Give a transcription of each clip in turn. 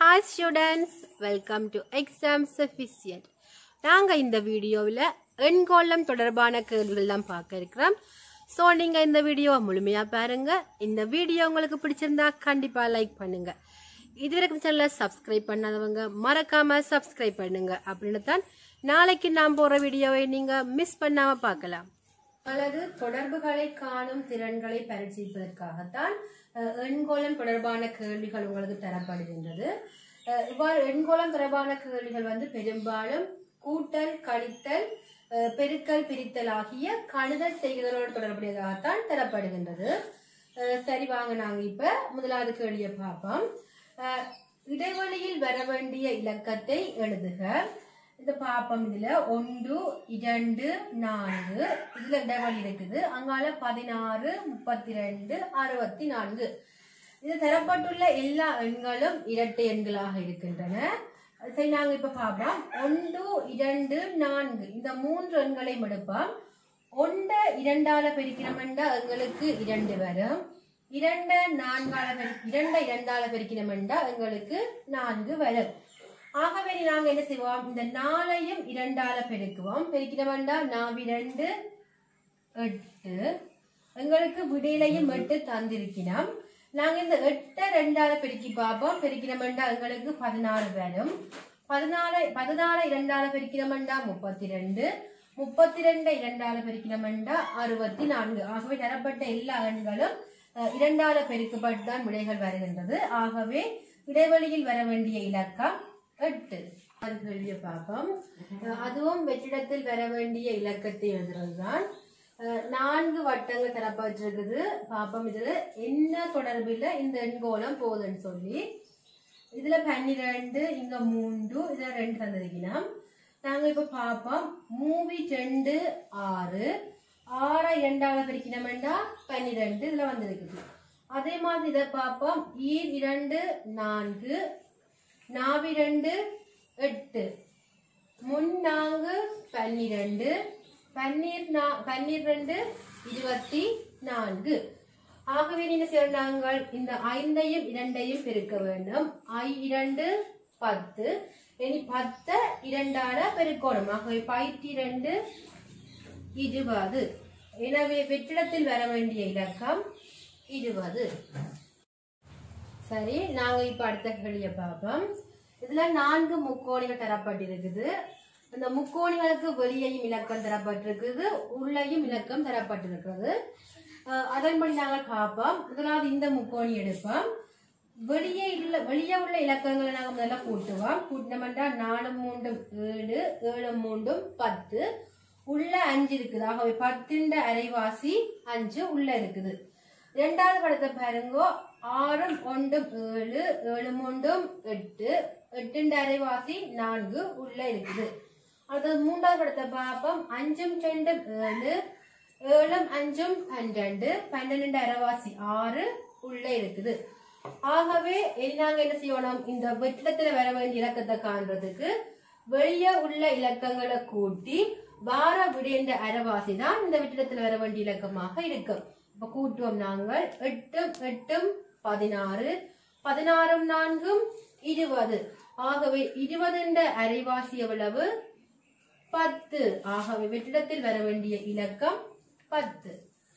hi students welcome to exam sufficient நாங்கள் இந்த வீடியோவில் எண்கோளம் தொடர்பான கேள்விகள் தான் பார்க்க இருக்கிறோம் ஸோ நீங்கள் இந்த வீடியோவை முழுமையாக பாருங்கள் இந்த வீடியோ உங்களுக்கு பிடிச்சிருந்தா கண்டிப்பாக லைக் பண்ணுங்கள் இதுவரைக்கும் சேனலை சப்ஸ்கிரைப் பண்ணாதவங்க மறக்காமல் சப்ஸ்கிரைப் பண்ணுங்க அப்படின்னு தான் நாளைக்கு நான் போகிற வீடியோவை நீங்கள் மிஸ் பண்ணாமல் பார்க்கலாம் அல்லது தொடர்புகளை காணும் திறன்களை பரிசீலிப்பதற்காகத்தான் அஹ், எண்கோளம் தொடர்பான கேள்விகள் உங்களுக்கு தரப்படுகின்றது அஹ், இவ்வாறு எண்கோளம் தொடர்பான கேள்விகள் வந்து பெரும்பாலும் கூட்டல் கழித்தல் அஹ், பெருக்கல் பிரித்தல் ஆகிய கணித செய்கைகளோடு தொடர்புடையதாகத்தான் தரப்படுகின்றது அஹ், சரி வாங்க நாங்க இப்ப முதலாவது கேள்வியை பார்ப்போம் அஹ், இடைவெளியில் வர வேண்டிய இலக்கத்தை எழுதுக இந்த பாப்பம் இதுல ஒன்று இரண்டு நான்கு இதுல இடைவெளி இருக்குது அங்கால பதினாறு முப்பத்தி ரெண்டு அறுபத்தி நான்கு இது தரப்பட்டுள்ள எல்லா எண்களும் இரட்டை எண்களாக இருக்கின்றன சரி நாங்க இப்ப பார்ப்போம் ஒன்று இரண்டு நான்கு இந்த மூன்று எண்களை எடுப்போம் ஒண்ட இரண்டால பெருக்கிறோம்டா எங்களுக்கு இரண்டு வரும் இரண்ட நான்கால பெரு- இரண்ட இரண்டால பெருக்கிறோம்டா எங்களுக்கு நான்கு வரும் ஆகவே நாங்க என்ன செய்வோம் இந்த நாளையும் இரண்டால பெருக்குவோம் பெருக்கிறோம்டா நாவி ரெண்டு எட்டு எங்களுக்கு விடையிலையும் எட்டு தந்திருக்கிறோம் நாங்க இந்த எட்டை ரெண்டால பெருக்கி பார்ப்போம் பெருக்கிறோம்டா எங்களுக்கு பதினாறு வரும் பதினாலு பதினாலு இரண்டால பெருக்கிறோம்டா முப்பத்தி ரெண்டு முப்பத்தி ரெண்டு இரண்டால பெருக்கிறோம்டா அறுபத்தி நான்கு ஆகவே தரப்பட்ட எல்லா எண்களும் அஹ், இரண்டால பெருக்கப்பட்டு தான் விடைகள் வருகின்றது ஆகவே இடைவெளியில் வர வேண்டிய இலக்கம் எட்டு அது கேள்வியை பார்ப்போம் அஹ், அதுவும் வெற்றிடத்தில் வர வேண்டிய இலக்கத்தை எழுதுறதுதான் அஹ், நான்கு வட்டங்கள் தரப்பட்டிருக்குது பாப்போம் இதுல என்ன தொடர்பில் இந்த எண்கோணம் போகுதுன்னு சொல்லி இதுல பன்னிரெண்டு இங்க மூன்று இதுல ரெண்டு தந்திருக்கணும் நாங்க இப்ப பார்ப்போம் மூவி ரெண்டு ஆறு ஆறை இரண்டாவது பிரிக்கணும்டா பன்னிரெண்டு இதுல வந்திருக்குது அதே மாதிரி இதை பார்ப்போம் ஈர் இரண்டு நான்கு நாவி ரெண்டு எட்டு முன் நான்கு பன்னிரண்டு பன்னீர் நா- பன்னிரண்டு இருபத்தி நான்கு ஆகவே நீங்க நாங்கள் இந்த ஐந்தையும் இரண்டையும் பெருக்க வேண்டும் ஐ இரண்டு பத்து இனி பத்த இரண்டால பெருக்கணும் ஆகவே பயிற்சி இரண்டு இருபது எனவே வெற்றிடத்தில் வர வேண்டிய இலக்கம் இருபது சரி நாங்க இப்ப அடுத்த கேள்வியை பார்ப்போம் இதுல நான்கு முக்கோணிகள் தரப்பட்டிருக்குது இந்த முக்கோணிகளுக்கு வெளியேயும் இலக்கம் தரப்பட்டிருக்குது உள்ளேயும் இலக்கம் தரப்பட்டிருக்கிறது அஹ் அதன்படி நாங்கள் பார்ப்போம் முதலாவது இந்த முக்கோணி எடுப்போம் வெளியே உள்ள வெளியே உள்ள இலக்கங்களை நாங்கள் முதல்ல கூட்டுவோம் கூட்டினோம்னா நாலு மூன்றும் ஏழு ஏழு மூன்றும் பத்து உள்ள அஞ்சு இருக்குது ஆகவே பத்துண்ட அரைவாசி அஞ்சு உள்ள இருக்குது ரெண்டாவது படத்தை பாருங்க ஆறும் ஒன்றும் ஏழு ஏழு மூன்றும் எட்டு எட்டுண்ட அரைவாசி நான்கு உள்ள இருக்குது அடுத்தது மூன்றாவது படத்தை பார்ப்போம் அஞ்சும் ரெண்டும் ஏழு ஏழும் அஞ்சும் பன்னெண்டு பன்னெண்டு அரைவாசி ஆறு உள்ள இருக்குது ஆகவே இனி நாங்க என்ன செய்யணும் இந்த வெற்றிடத்துல வர வேண்டிய இலக்கத்தை காண்றதுக்கு வெளியே உள்ள இலக்கங்களை கூட்டி வார விடைன்ற அரைவாசி தான் இந்த வெற்றிடத்துல வர வேண்டிய இலக்கமாக இருக்கும் இப்ப கூட்டுவோம் நாங்கள் எட்டும் எட்டும் பதினாறு பதினாறும் நான்கும் இருபது ஆகவே இருபது என்ற அரைவாசி எவ்வளவு பத்து ஆகவே வெற்றிடத்தில் வர வேண்டிய இலக்கம் பத்து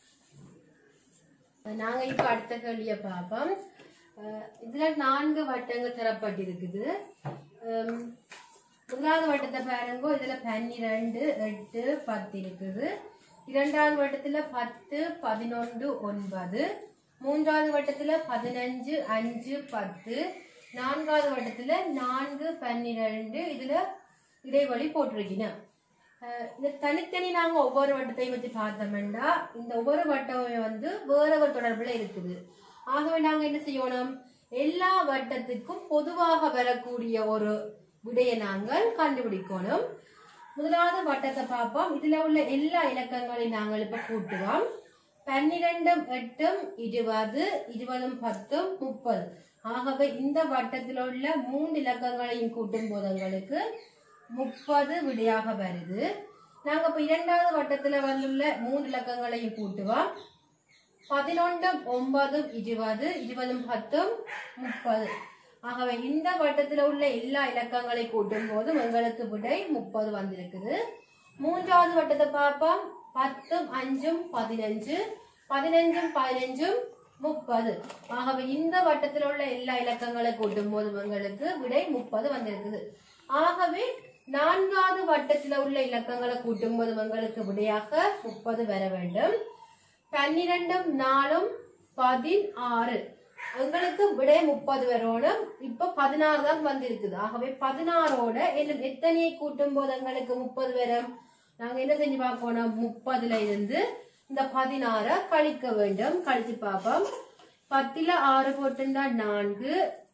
நாங்க இப்ப அடுத்த கேள்வியை பார்ப்போம் அஹ் இதுல நான்கு வட்டங்கள் தரப்பட்டிருக்குது ஹம், முதலாவது வட்டத்தை பாருங்க இதுல பன்னிரெண்டு எட்டு பத்து இருக்குது இரண்டாவது வட்டத்துல பத்து பதினொன்று ஒன்பது மூன்றாவது வட்டத்துல பதினஞ்சு அஞ்சு பத்து நான்காவது வட்டத்துல நான்கு பன்னிரெண்டு இதுல இடைவெளி போட்டிருக்கீங்க அஹ் இந்த தனித்தனி நாங்க ஒவ்வொரு வட்டத்தையும் வச்சு பார்த்தோம்னா இந்த ஒவ்வொரு வட்டமுமே வந்து வேற ஒரு தொடர்புல இருக்குது ஆகவே நாங்க என்ன செய்யணும் எல்லா வட்டத்துக்கும் பொதுவாக வரக்கூடிய ஒரு விடையை நாங்கள் கண்டுபிடிக்கணும் முதலாவது வட்டத்தை பார்ப்போம் இதுல உள்ள எல்லா இலக்கங்களையும் நாங்கள் இப்ப கூட்டுவோம் பன்னிரெண்டும் எட்டும் இருபது இருபதும் பத்தும் முப்பது ஆகவே இந்த வட்டத்தில் உள்ள மூன்று இலக்கங்களையும் கூட்டும் போது எங்களுக்கு முப்பது விடையாக வருது நாங்க இப்ப இரண்டாவது வட்டத்துல வந்துள்ள மூன்று இலக்கங்களையும் கூட்டுவோம் பதினொன்றும் ஒன்பதும் இருபது இருபதும் பத்தும் முப்பது ஆகவே இந்த வட்டத்தில் உள்ள எல்லா இலக்கங்களை கூட்டும் போதும் எங்களுக்கு விடை முப்பது வந்திருக்குது மூன்றாவது வட்டத்தை பார்ப்போம் பத்தும் அஞ்சும் பதினஞ்சு பதினஞ்சும் பதினஞ்சும் முப்பது ஆகவே இந்த வட்டத்தில் உள்ள எல்லா இலக்கங்களை கூட்டும் போது எங்களுக்கு விடை முப்பது வந்திருக்குது ஆகவே நான்காவது வட்டத்தில் உள்ள இலக்கங்களை கூட்டும் போது எங்களுக்கு விடையாக முப்பது வர வேண்டும் பன்னிரெண்டும் நாலும் பதினாறு எங்களுக்கு விடை முப்பது வரணும் இப்ப பதினாறு தான் வந்திருக்குது ஆகவே பதினாறோட இன்னும் எத்தனையை கூட்டும் போது எங்களுக்கு முப்பது வரும் நாங்க என்ன செஞ்சு பார்க்கணும் முப்பதுல இருந்து இந்த பதினாறை கழிக்க வேண்டும் கழிச்சு பார்ப்போம் பத்துல ஆறு போட்டுண்டா நான்கு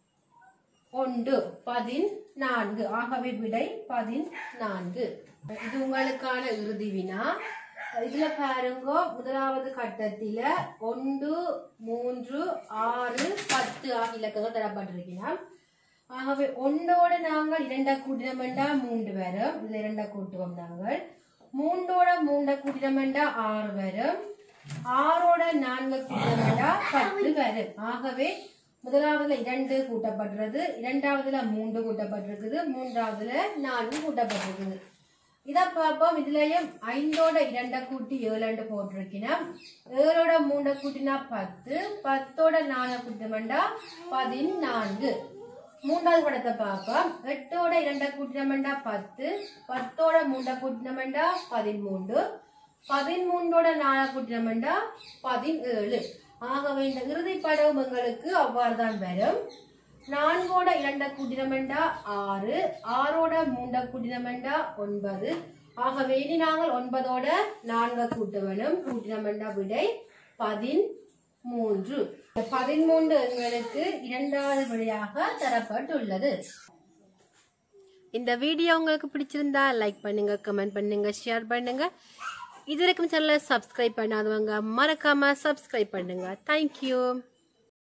ஒன்று பதினான்கு ஆகவே விடை பதினான்கு இது உங்களுக்கான இறுதி வினா இதுல பாருங்க முதலாவது கட்டத்தில ஒன்று மூன்று ஆறு பத்து ஆகிய இலக்கங்கள் தரப்பட்டிருக்கிறார் ஆகவே ஒன்றோட நாங்கள் இரண்டா கூட்டினமெண்டா மூன்று வரும் இதுல இரண்டா கூட்டுவோம் நாங்கள் மூன்றோட மூண்ட கூட்டினமெண்டா ஆறு வரும் ஆறோட நான்கு கூட்டினமெண்டா பத்து வரும் ஆகவே முதலாவதுல இரண்டு கூட்டப்படுறது இரண்டாவதுல மூன்று கூட்டப்பட்டிருக்குது மூன்றாவதுல நான்கு கூட்டப்பட்டிருக்குது இத பார்ப்போம் இதுலயும் ஐந்தோட இரண்ட கூட்டி ஏழு போட்டிருக்கணும் ஏழோட மூண்ட கூட்டினா பத்து பத்தோட நாலு கூட்டினமெண்டா பதினான்கு மூன்றாவது படத்தை பார்ப்போம் எட்டோட இரண்ட கூட்டினமெண்டா பத்து பத்தோட மூண்ட கூட்டினமெண்டா பதிமூன்று பதிமூன்றோட நாலு கூட்டினமெண்டா பதினேழு ஆகவே இந்த இறுதி படம் எங்களுக்கு அவ்வாறு தான் வரும் நான்கோட இரண்ட கூட்டினமெண்டா ஆறு ஆறோட மூண்ட கூட்டினமெண்டா ஒன்பது ஆகவே இனி நாங்கள் ஒன்பதோட நான்க கூட்ட வேணும் கூட்டினமெண்டா விடை பதிமூன்று இந்த பதிமூன்று எங்களுக்கு இரண்டாவது விடையாக தரப்பட்டுள்ளது இந்த வீடியோ உங்களுக்கு பிடிச்சிருந்தா லைக் பண்ணுங்க கமெண்ட் பண்ணுங்க ஷேர் பண்ணுங்க இது வரைக்கும் சேனலை சப்ஸ்கிரைப் பண்ணாதவங்க மறக்காம சப்ஸ்கிரைப் பண்ணுங்க தேங்க்யூ